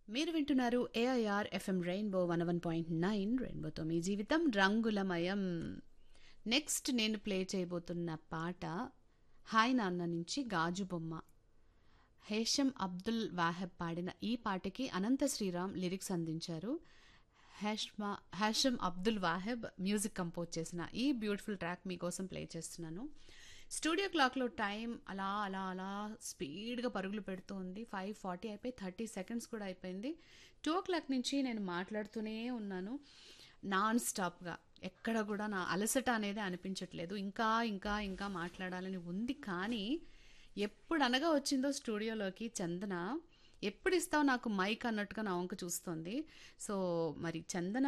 మీరు వింటున్నారు AIR FM rainbow one one point nine రెయిన్బోతో మీ జీవితం రంగులమయం నెక్స్ట్ నేను ప్లే చేయబోతున్న పాట హాయ్ నాన్న నుంచి గాజు బొమ్మ హేషం అబ్దుల్ వాహెబ్ పాడిన ఈ పాటకి అనంత శ్రీరామ్ లిరిక్స్ అందించారు హేష్మా హేషం అబ్దుల్ వాహెబ్ మ్యూజిక్ కంపోజ్ చేసిన ఈ బ్యూటిఫుల్ ట్రాక్ మీకోసం ప్లే చేస్తున్నాను స్టూడియో క్లాక్లో టైం అలా అలా అలా స్పీడ్గా పరుగులు పెడుతూ ఉంది ఫైవ్ ఫార్టీ అయిపోయి థర్టీ సెకండ్స్ కూడా అయిపోయింది టూ ఓ క్లాక్ నుంచి నేను మాట్లాడుతూనే ఉన్నాను నాన్ స్టాప్గా ఎక్కడ కూడా నా అలసట అనేది అనిపించట్లేదు ఇంకా ఇంకా ఇంకా మాట్లాడాలని ఉంది కానీ ఎప్పుడు అనగా వచ్చిందో స్టూడియోలోకి చందన ఎప్పుడు ఇస్తావు నాకు మైక్ అన్నట్టుగా నా వంక చూస్తుంది సో మరి చందన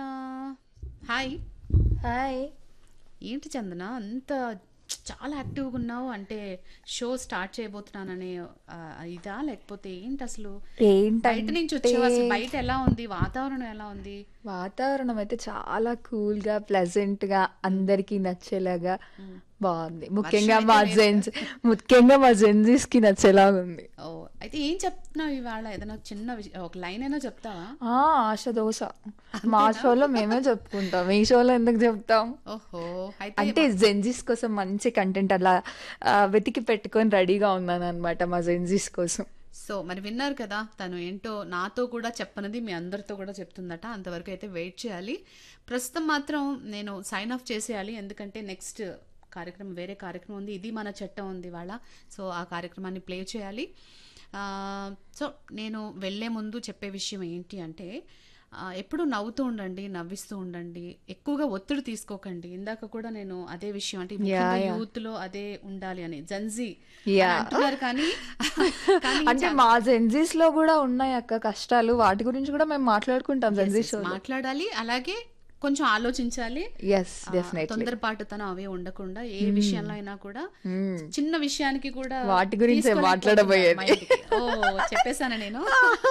హాయ్ హాయ్ ఏంటి చందన అంత చాలా యాక్టివ్గా ఉన్నావు అంటే షో స్టార్ట్ చేయబోతున్నాననే ఆ, ఇదా లేకపోతే ఏంటి అసలు బయట నుంచి వచ్చావు అసలు ఏంటంటే బయట ఎలా ఉంది వాతావరణం ఎలా ఉంది వాతావరణం అయితే చాలా కూల్ గా ప్లెజెంట్ గా అందరికి నచ్చేలాగా బాగుంది ముఖ్యంగా వర్షం మా అయితే జెన్స్ ముఖ్యంగా మా జెన్జీస్ కి నచ్చేలాగా ఉంది ఓ అయితే ఏం చెప్తున్నావు ఇవాళ ఏదైనా చిన్న విషయం ఒక లైన్ అయినా చెప్తావా ఆ ఆశ దోశ మా షోలో మేమే చెప్పుకుంటాం ఈ షోలో ఎందుకు చెప్తాం ఓహో అయితే అంటే జెన్జీస్ కోసం మంచి కంటెంట్ అలా ఆ, వెతికి పెట్టుకొని రెడీగా ఉన్నాను అనమాట మా జెన్జీస్ కోసం సో మరి విన్నారు కదా తను ఏంటో నాతో కూడా చెప్పనది మీ అందరితో కూడా చెప్తుందట అంతవరకు అయితే వెయిట్ చేయాలి ప్రస్తుతం మాత్రం నేను సైన్ ఆఫ్ చేసేయాలి ఎందుకంటే నెక్స్ట్ కార్యక్రమం వేరే కార్యక్రమం ఉంది ఇది మన చట్టం ఉంది వాళ్ళ సో ఆ కార్యక్రమాన్ని ప్లే చేయాలి ఆ, సో నేను వెళ్ళే ముందు చెప్పే విషయం ఏంటి అంటే ఆ, ఎప్పుడు నవ్వుతూ ఉండండి నవ్విస్తూ ఉండండి ఎక్కువగా ఒత్తిడి తీసుకోకండి ఇందాక కూడా నేను అదే విషయం అంటే ముఖ్యంగా yeah. యూత్ లో అదే ఉండాలి అని జన్జీ Yeah. అంటున్నారు కానీ కానీ అంటే మా జెన్జీస్ లో కూడా ఉన్నాయి అక్క కష్టాలు వాటి గురించి కూడా మేము మాట్లాడుకుంటాం జెన్జీ షో మాట్లాడాలి అలాగే కొంచెం ఆలోచించాలి ఎస్ ఆ, డెఫినెట్లీ తొందరపాటుతనం అవే ఉండకుండా ఏ విషయంలో అయినా కూడా చిన్న విషయానికి కూడా వాటి గురించే తీసుకోలేకపోతున్నారు మాట్లాడబోయేది. మైండ్కి. ఓ చెప్పేశాను నేను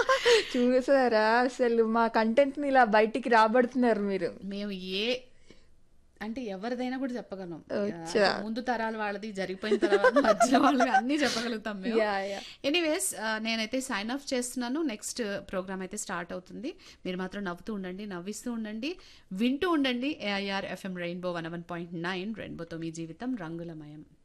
చూసారా అసలు మా కంటెంట్ ని ఇలా బయటికి రాబడుతున్నారు మీరు మేము ఏ అంటే ఎవరిదైనా కూడా చెప్పగలం అచ్చా. ఆ, ముందు తరాల వాళ్ళది జరిగిపోయిన తర్వాత మధ్య వాళ్ళవి అన్ని చెప్పగలుగుతాం మేము యా యా ఎనీవేస్ నేనైతే సైన్ ఆఫ్ చేస్తున్నాను నెక్స్ట్ ప్రోగ్రామ్ అయితే స్టార్ట్ అవుతుంది మీరు మాత్రం నవ్వుతూ ఉండండి నవ్విస్తూ ఉండండి వింటూ ఉండండి AIR FM rainbow one one point nine రెయిన్బోతో మీ జీవితం రంగులమయం